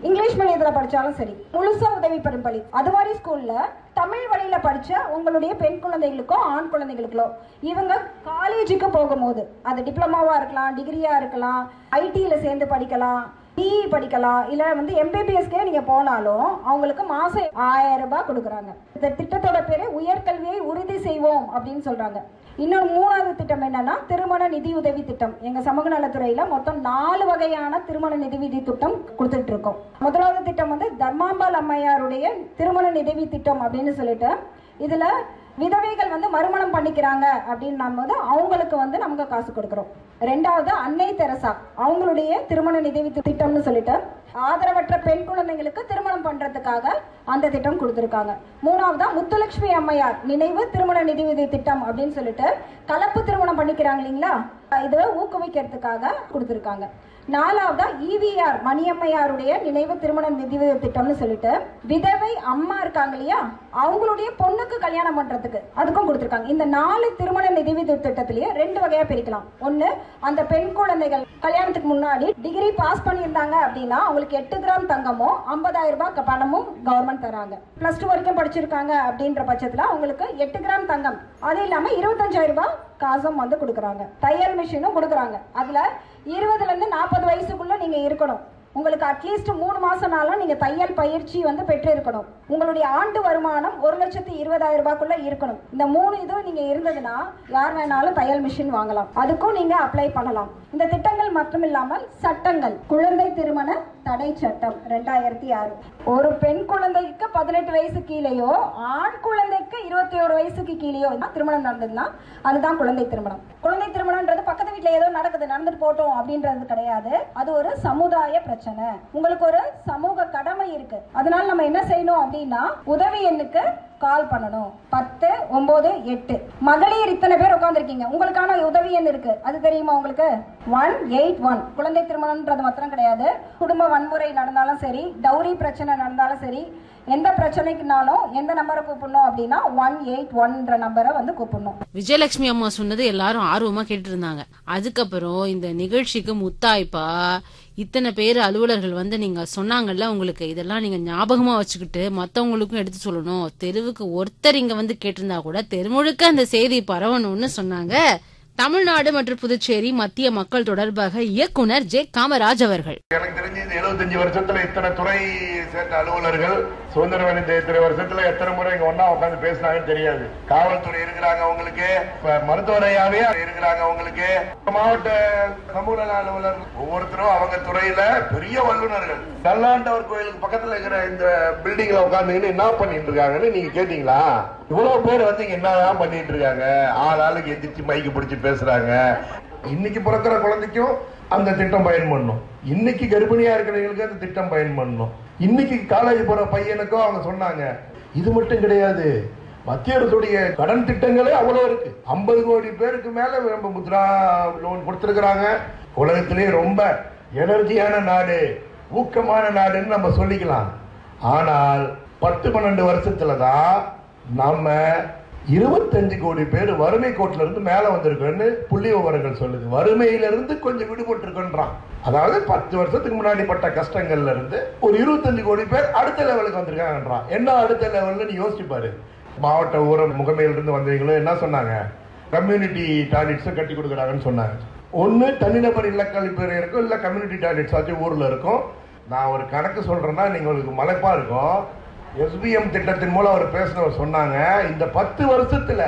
English மீடியத்துல படிச்சாலும் சரி முழுசா உதவி பெறும் பள்ளி அது மாதிரி ஸ்கூல்ல தமிழ் வழியில படிச்ச உங்களுடைய பெண் குழந்தைகளுக்கோ ஆண் குழந்தைகளுக்கோ இவங்க காலேஜுக்கு போகும்போது அது டிப்ளமாவா இருக்கலாம் டிகிரியா இருக்கலாம் ஐடியில சேர்ந்து படிக்கலாம் பிஇ படிக்கலாம் இல்ல வந்து எம்பிபிஎஸ்க்கே நீங்க போனாலும் அவங்களுக்கு மாசம் ஆயிரம் ரூபாய் கொடுக்குறாங்க இந்த திட்டத்தோட பேரு உயர்கல்வியை உறுதி செய்வோம் அப்படின்னு சொல்றாங்க இன்னொரு மூணாவது திட்டம் என்னன்னா திருமண நிதியுதவி திட்டம் எங்க சமூக நலத்துறையில மொத்தம் நாலு வகையான திருமண நிதியுதவி திட்டம் கொடுத்துட்டு இருக்கோம் முதலாவது திட்டம் வந்து தர்மாம்பாள் அம்மையாருடைய திருமண நிதியுதவி திட்டம் அப்படின்னு சொல்லிட்டு இதுல விதவைகள் வந்து மறுமணம் பண்ணிக்கிறாங்க அப்படின்னும் போது அவங்களுக்கு வந்து நமக்கு காசு கொடுக்குறோம் ரெண்டாவது அன்னை தெரசா அவங்களுடைய திருமண நிதி திட்டம்னு சொல்லிட்டு ஆதரவற்ற பெண் குழந்தைங்களுக்கு திருமணம் பண்றதுக்காக அந்த திட்டம் கொடுத்துருக்காங்க மூணாவதா முத்துலட்சுமி அம்மையார் நினைவு திருமண நிதி உதவி திட்டம் அப்படின்னு சொல்லிட்டு கலப்பு திருமணம் பண்ணிக்கிறாங்க இல்லைங்களா இதை ஊக்குவிக்கிறதுக்காக கொடுத்துருக்காங்க நாலாவதா இவிஆர் மணியம்மையாருடைய நினைவு திருமண நிதி உதவி திட்டம்னு சொல்லிட்டு விதவை அம்மா இருக்காங்க இல்லையா அவங்களுடைய பொண்ணுக்கு கல்யாணம் பண்றதுக்கு அதுக்கும் கொடுத்துருக்காங்க இந்த நாலு திருமண நிதி உதவி திட்டத்திலேயே ரெண்டு வகையா பிரிக்கலாம் ஒண்ணு அந்த பெண் குழந்தைகள் கல்யாணத்துக்கு முன்னாடி டிகிரி பாஸ் பண்ணியிருந்தாங்க அப்படின்னா அவங்களுக்கு எட்டு கிராம் தங்கமும் ஐம்பதாயிரம் ரூபாய் பணமும் கவர்மெண்ட் தராங்க பிளஸ் டூ வரைக்கும் படிச்சிருக்காங்க அப்படின்ற பட்சத்துல அவங்களுக்கு எட்டு கிராம் தங்கம் அது இல்லாம இருபத்தஞ்சாயிரம் ரூபாய் காசும் வந்து கொடுக்குறாங்க தையல் மிஷினும் கொடுக்குறாங்க அதுல இருபதுல இருந்து நாற்பது வயசுக்குள்ள நீங்க இருக்கணும் உங்களுக்கு அட்லீஸ்ட் மூணு மாசம்னாலும் நீங்க தையல் பயிற்சி வந்து பெற்று இருக்கணும் உங்களுடைய ஆண்டு வருமானம் ஒரு லட்சத்தி இருபதாயிரம் ரூபாய்க்குள்ள இருக்கணும் இந்த மூணு இதுவும் நீங்க இருந்ததுன்னா யார் வேணாலும் தையல் மிஷின் வாங்கலாம் அதுக்கும் நீங்க அப்ளை பண்ணலாம் இந்த திட்டங்கள் மட்டும் இல்லாமல் சட்டங்கள் குழந்தை திருமண தடை சட்டம் ரெண்டாயிரத்தி ஆறு ஒரு பெண் குழந்தைக்கு பதினெட்டு வயசு கீழேயோ ஆண் குழந்தைக்கு இருபத்தி ஒரு வயசுக்கு கீழேயோ திருமணம் நடந்ததுன்னா அதுதான் குழந்தை திருமணம் குழந்தை திருமணம்ன்றது பக்கத்து வீட்டுல ஏதோ நடக்குது நடந்துட்டு போட்டோம் அப்படின்றது கிடையாது அது ஒரு சமுதாய பிரச்சனை உங்களுக்கு ஒரு சமூக கடமை இருக்கு அதனால நம்ம என்ன செய்யணும் அப்படின்னா உதவி எண்ணுக்கு கால் பண்ணணும் பத்து ஒன்பது எட்டு மகளிர் இத்தனை பேர் உட்காந்துருக்கீங்க உங்களுக்கான உதவி எண் இருக்கு அது தெரியுமா உங்களுக்கு ஒன் எயிட் ஒன் குழந்தை திருமணம்ன்றது மாத்திரம் கிடையாது குடும்ப வன்முறை நடந்தாலும் சரி டௌரி பிரச்சனை நடந்தாலும் சரி எந்த பிரச்சனைக்குனாலும் எந்த நம்பரை கூப்பிடணும் அப்படின்னா ஒன் எயிட் ஒன்ற நம்பரை வந்து கூப்பிடணும் விஜயலட்சுமி அம்மா சொன்னது எல்லாரும் ஆர்வமா கேட்டு இருந்தாங்க அதுக்கப்புறம் இந்த நிகழ்ச்சிக்கு முத்தாய்ப்பா இத்தனை பேர் அலுவலர்கள் வந்து நீங்க சொன்னாங்கல்ல உங்களுக்கு இதெல்லாம் நீங்க ஞாபகமா வச்சுக்கிட்டு மத்தவங்களுக்கும் எடுத்து சொல்லணும் தெருவுக்கு ஒருத்தர் இங்க வந்து கேட்டிருந்தா கூட தெருமுழுக்க அந்த செய்தி பரவணும்னு சொன்னாங்க தமிழ்நாடு மற்றும் புதுச்சேரி மத்திய மக்கள் தொடர்பாக இயக்குனர் ஜே காமராஜ் அவர்கள் எனக்கு தெரிஞ்சு இந்த எழுபத்தஞ்சு வருஷத்துல இத்தனை துறை சேர்ந்த அலுவலர்கள் சுதந்திரம் அடைந்த இத்தனை வருஷத்துல எத்தனை முறை இங்க ஒன்னா உட்காந்து பேசினாங்கன்னு தெரியாது காவல்துறை இருக்கிறாங்க அவங்களுக்கு இப்ப மருத்துவரையாவே இருக்கிறாங்க அவங்களுக்கு மாவட்ட சமூக நல அலுவலர் ஒவ்வொருத்தரும் அவங்க துறையில பெரிய வல்லுநர்கள் கல்லாண்டவர் கோயிலுக்கு பக்கத்துல இருக்கிற இந்த பில்டிங்ல உட்காந்துக்கிட்டு என்ன பண்ணிட்டு இருக்காங்கன்னு நீங்க கேட்டீங்களா இவ்வளவு பேர் வந்து இங்க என்னதான் பண்ணிட்டு இருக்காங்க ஆள் ஆளுக்கு எந்திரிச்சு மைக்கு பிடிச்சு பேசுறாங்க இன்னைக்கு பிறக்கிற குழந்தைக்கும் அந்த திட்டம் பயன் பண்ணும் இன்னைக்கு கர்ப்பிணியா இருக்கிறவங்களுக்கு அந்த திட்டம் பயன் பண்ணும் இன்னைக்கு காலேஜ் போற பையனுக்கும் அவங்க சொன்னாங்க இது மட்டும் கிடையாது மத்திய அரசுடைய கடன் திட்டங்களே அவ்வளவு இருக்கு ஐம்பது கோடி பேருக்கு மேல நம்ம முத்ரா லோன் கொடுத்திருக்கிறாங்க உலகத்திலே ரொம்ப எனர்ஜியான நாடு ஊக்கமான நாடுன்னு நம்ம சொல்லிக்கலாம் ஆனால் பத்து பன்னெண்டு வருஷத்துல தான் நம்ம இருபத்தஞ்சு கோடி பேர் வறுமை கோட்டில இருந்து மேல வந்திருக்கோன்னு புள்ளி விவரங்கள் சொல்லுது வறுமையில இருந்து கொஞ்சம் விடுபட்டு இருக்கோன்றான் அதாவது பத்து வருஷத்துக்கு முன்னாடி பட்ட கஷ்டங்கள்ல இருந்து ஒரு இருபத்தஞ்சு கோடி பேர் அடுத்த லெவலுக்கு வந்திருக்காங்கன்றான் என்ன அடுத்த லெவல்ல நீ யோசிச்சு பாரு மாவட்ட ஊர முகமையில இருந்து வந்தவங்களும் என்ன சொன்னாங்க கம்யூனிட்டி டாய்லெட்ஸ் கட்டி கொடுக்குறாங்கன்னு சொன்னாங்க ஒன்னு தனிநபர் இல்லக்கழிப்பறை இருக்கும் இல்ல கம்யூனிட்டி டாய்லெட்ஸ் ஆச்சும் ஊர்ல இருக்கும் நான் ஒரு கணக்கு சொல்றேன்னா நீங்க உங்களுக்கு மலைப்பா இருக்கும் எஸ்பிஎம் திட்டத்தின் மூலம் அவர் பேசினவர் சொன்னாங்க இந்த பத்து வருஷத்துல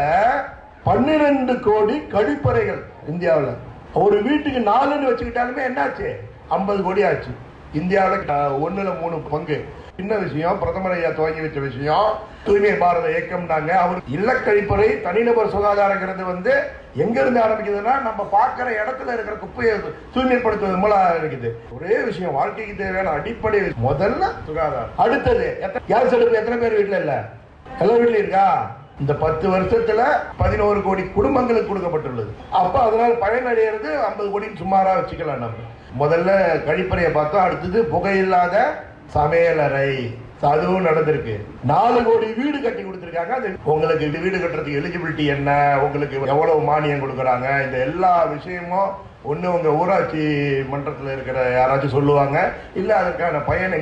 பன்னிரண்டு கோடி கழிப்பறைகள் இந்தியாவில் ஒரு வீட்டுக்கு நாலுன்னு வச்சுக்கிட்டாலுமே என்னாச்சு ஐம்பது கோடி ஆச்சு இந்தியாவில் ஒண்ணுல மூணு பங்கு சின்ன விஷயம் பிரதமர் ஐயா துவங்கி வச்ச விஷயம் தூய்மை பாரத இயக்கம்னாங்க அவர் இல்ல கழிப்பறை தனிநபர் சுகாதாரங்கிறது வந்து எங்க இருந்து ஆரம்பிக்குதுன்னா நம்ம பார்க்கிற இடத்துல இருக்கிற குப்பையை தூய்மைப்படுத்துவது மூலம் இருக்குது ஒரே விஷயம் வாழ்க்கைக்கு தேவையான அடிப்படை முதல்ல சுகாதாரம் அடுத்தது எத்த- கேஸ் அடுப்பு எத்தனை பேர் வீட்டுல இல்ல எல்லா வீட்லயும் இருக்கா இந்த பத்து வருஷத்துல பதினோரு கோடி குடும்பங்களுக்கு கொடுக்கப்பட்டுள்ளது அப்ப அதனால பயனடைகிறது ஐம்பது கோடின்னு சுமாரா வச்சுக்கலாம் நம்ம முதல்ல கழிப்பறையை பார்த்தோம் அடுத்தது புகையில்லாத சமையலறை அதுவும் நடந்திருக்கு நாலு கோடி வீடு கட்டி கொடுத்திருக்காங்க அது உங்களுக்கு இது வீடு கட்டுறதுக்கு எலிஜிபிலிட்டி என்ன உங்களுக்கு எவ்வளவு மானியம் கொடுக்கறாங்க இந்த எல்லா விஷயமும் ஒண்ணு உங்க ஊராட்சி மன்றத்துல இருக்கிற யாராச்சும் சொல்லுவாங்க இல்ல அதற்கான பயன்